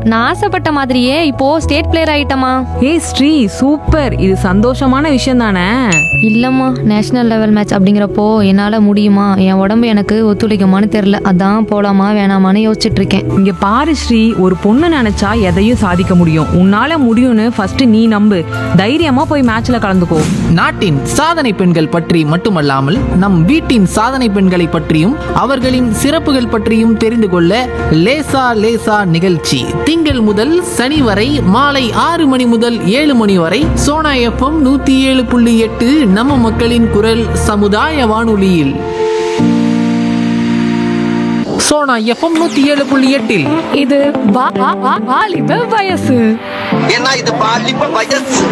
நான் ஆசைப்பட்ட மாதிரியே இப்போ ஸ்டேட் பிளேயர் ஆயிட்டமா ஏய் ஸ்ரீ சூப்பர் இது சந்தோஷமான விஷயம் தானே இல்லம்மா நேஷனல் லெவல் மேட்ச் அப்படிங்கிறப்போ என்னால முடியுமா என் உடம்பு எனக்கு ஒத்துழைக்குமான்னு தெரியல அதான் போலாமா வேணாமான்னு யோசிச்சுட்டு இருக்கேன் இங்க பாரு ஸ்ரீ ஒரு பொண்ணு நினைச்சா எதையும் சாதிக்க முடியும் உன்னால முடியும்னு ஃபர்ஸ்ட் நீ நம்பு தைரியமா போய் மேட்ச்ல கலந்துக்கோ நாட்டின் சாதனை பெண்கள் பற்றி மட்டுமல்லாமல் நம் வீட்டின் சாதனை பெண்களை பற்றியும் அவர்களின் சிறப்புகள் பற்றியும் தெரிந்து கொள்ள லேசா லேசா நிகழ்ச்சி திங்கள் முதல் சனி வரை மாலை ஆறு மணி முதல் ஏழு மணி வரை சோனா எஃப்எம் நூத்தி ஏழு புள்ளி எட்டு நம்ம மக்களின் குரல் சமுதாய வானொலியில் சோனா எஃப்எம் நூத்தி ஏழு புள்ளி எட்டில் இது வாலிப வயசு ஏன்னா இது பாலிப்ப வயசு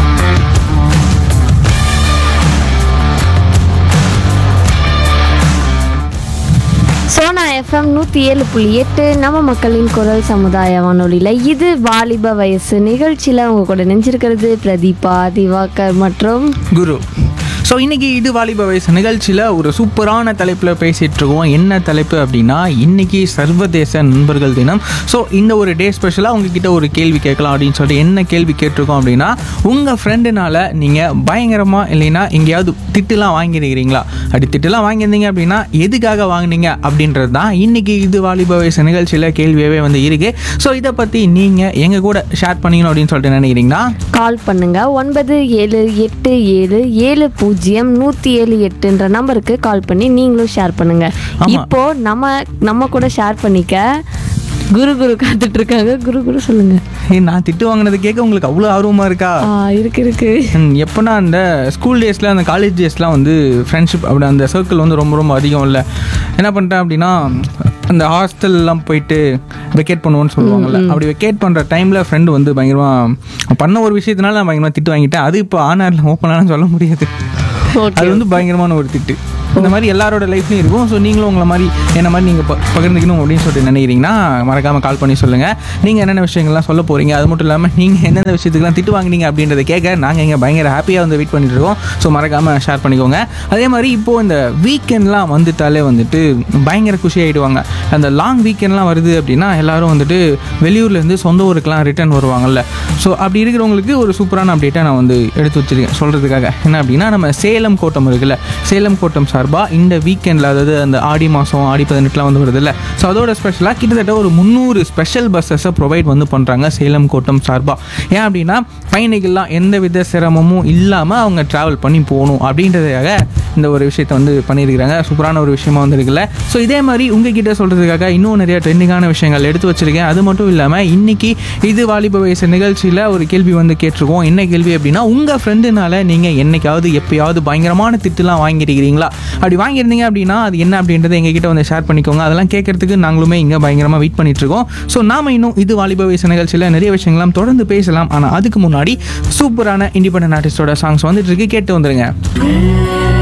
சோனா எஃப்எம் நூற்றி ஏழு புள்ளி எட்டு நம்ம மக்களின் குரல் சமுதாய வானொலியில் இது வாலிப வயசு நிகழ்ச்சியில் உங்க கூட நெஞ்சிருக்கிறது பிரதீபா திவாகர் மற்றும் குரு ஸோ இன்னைக்கு இது வாலிப வயசு நிகழ்ச்சியில் ஒரு சூப்பரான தலைப்பில் பேசிகிட்டு இருக்கோம் என்ன தலைப்பு அப்படின்னா இன்னைக்கு சர்வதேச நண்பர்கள் தினம் ஸோ இந்த ஒரு டே ஸ்பெஷலாக உங்ககிட்ட ஒரு கேள்வி கேட்கலாம் அப்படின்னு சொல்லிட்டு என்ன கேள்வி கேட்டிருக்கோம் அப்படின்னா உங்கள் ஃப்ரெண்டுனால நீங்கள் பயங்கரமாக இல்லைன்னா எங்கேயாவது திட்டுலாம் வாங்கியிருக்கிறீங்களா அப்படி திட்டுலாம் வாங்கியிருந்தீங்க அப்படின்னா எதுக்காக வாங்குனீங்க அப்படின்றது தான் இன்னைக்கு இது வாலிப வயசு நிகழ்ச்சியில் கேள்வியாகவே வந்து இருக்கு ஸோ இதை பற்றி நீங்கள் எங்கள் கூட ஷேர் பண்ணிக்கணும் அப்படின்னு சொல்லிட்டு நினைக்கிறீங்கன்னா கால் பண்ணுங்க ஒன்பது ஏழு எட்டு ஏழு ஏழு பூஜ்ஜியம் நூற்றி ஏழு எட்டுன்ற நம்பருக்கு கால் பண்ணி நீங்களும் ஷேர் பண்ணுங்க ஆமா. இப்போ நம்ம நம்ம கூட ஷேர் பண்ணிக்க குரு குரு காத்துட்டு இருக்காங்க குரு குரு சொல்லுங்க ஏய், நான் திட்டு வாங்கினது கேட்க உங்களுக்கு அவ்வளோ ஆர்வமாக இருக்கா ஆ இருக்கு இருக்கு ம், எப்போனா அந்த ஸ்கூல் டேஸில் அந்த காலேஜ் டேஸ்லாம் வந்து ஃப்ரெண்ட்ஷிப் அப்படி அந்த சர்க்கிள் வந்து ரொம்ப ரொம்ப அதிகம் இல்லை என்ன பண்ணிட்டேன் அப்படின்னா அந்த ஹாஸ்டல்லாம் போயிட்டு வெக்கேட் பண்ணுவோன்னு சொல்லுவாங்கல்ல அப்படி வெக்கேட் பண்ணுற டைமில் ஃப்ரெண்டு வந்து பயங்கரமாக பண்ண ஒரு விஷயத்தினால நான் பயங்கரமாக திட்டு வாங்கிட்டேன் அது இப்போ ஆனாரில் ஓப்பனாலாம் சொல்ல முடியாது அது வந்து பயங்கரமான ஒரு திட்டு இந்த மாதிரி எல்லாரோட லைஃப்லையும் இருக்கும் ஸோ நீங்களும் உங்களை மாதிரி என்ன மாதிரி நீங்கள் பகிர்ந்துக்கணும் அப்படின்னு சொல்லிட்டு நினைக்கிறீங்கன்னா மறக்காமல் கால் பண்ணி சொல்லுங்கள் நீங்கள் என்னென்ன விஷயங்கள்லாம் சொல்ல போகிறீங்க அது மட்டும் இல்லாமல் நீங்கள் எந்தெந்த விஷயத்துக்குலாம் திட்டு வாங்குனீங்க அப்படின்றத கேட்க நாங்கள் இங்கே பயங்கர ஹாப்பியாக வந்து வெயிட் பண்ணிட்டு இருக்கோம் ஸோ மறக்காமல் ஷேர் பண்ணிக்கோங்க அதே மாதிரி இப்போது இந்த வீக்கெண்ட்லாம் வந்துட்டாலே வந்துட்டு பயங்கர குஷி ஆகிடுவாங்க அந்த லாங் வீக்கெண்ட்லாம் வருது அப்படின்னா எல்லாரும் வந்துட்டு வெளியூர்லேருந்து சொந்த ஊருக்குலாம் ரிட்டர்ன் வருவாங்கல்ல ஸோ அப்படி இருக்கிறவங்களுக்கு ஒரு சூப்பரான அப்டேட்டை நான் வந்து எடுத்து வச்சிருக்கேன் சொல்கிறதுக்காக என்ன அப்படின்னா நம்ம சேலம் கோட்டம் இருக்குல்ல சேலம் கோட்டம் சார்பாக இந்த வீக்கெண்டில் அதாவது அந்த ஆடி மாதம் ஆடி பதினெட்டுலாம் வந்து வருதுல்ல ஸோ அதோட ஸ்பெஷலாக கிட்டத்தட்ட ஒரு முந்நூறு ஸ்பெஷல் பஸ்ஸஸை ப்ரொவைட் வந்து பண்ணுறாங்க சேலம் கோட்டம் சார்பாக ஏன் அப்படின்னா பயணிகள்லாம் எந்த வித சிரமமும் இல்லாமல் அவங்க ட்ராவல் பண்ணி போகணும் அப்படின்றதுக்காக இந்த ஒரு விஷயத்தை வந்து பண்ணியிருக்கிறாங்க சூப்பரான ஒரு விஷயமா வந்துருக்குல்ல ஸோ இதே மாதிரி உங்ககிட்ட சொல்கிறதுக்காக இன்னும் நிறைய ட்ரெண்டிங்கான விஷயங்கள் எடுத்து வச்சிருக்கேன் அது மட்டும் இல்லாமல் இன்னைக்கு இது வாலிப வயசு நிகழ்ச்சியில் ஒரு கேள்வி வந்து கேட்டிருக்கோம் என்ன கேள்வி அப்படின்னா உங்கள் ஃப்ரெண்டுனால நீங்கள் என்னைக்காவது எப்பயாவது பயங்கரமான திட்டுலாம் வாங்கியிருக்கிறீங்களா அப்படி வாங்கியிருந்தீங்க அப்படின்னா அது என்ன அப்படின்றத எங்ககிட்ட வந்து ஷேர் பண்ணிக்கோங்க அதெல்லாம் கேட்கறதுக்கு நாங்களுமே இங்கே பயங்கரமாக வெயிட் பண்ணிட்டு இருக்கோம் ஸோ நாம இன்னும் இது வாலிப வயசு நிகழ்ச்சியில் நிறைய விஷயங்கள்லாம் தொடர்ந்து பேசலாம் ஆனால் அதுக்கு முன்னாடி சூப்பரான இண்டிபெண்டன்ட் ஆர்டிஸ்டோட சாங்ஸ் வந்துட்டு இருக்கு கேட்டு வந்துருங்க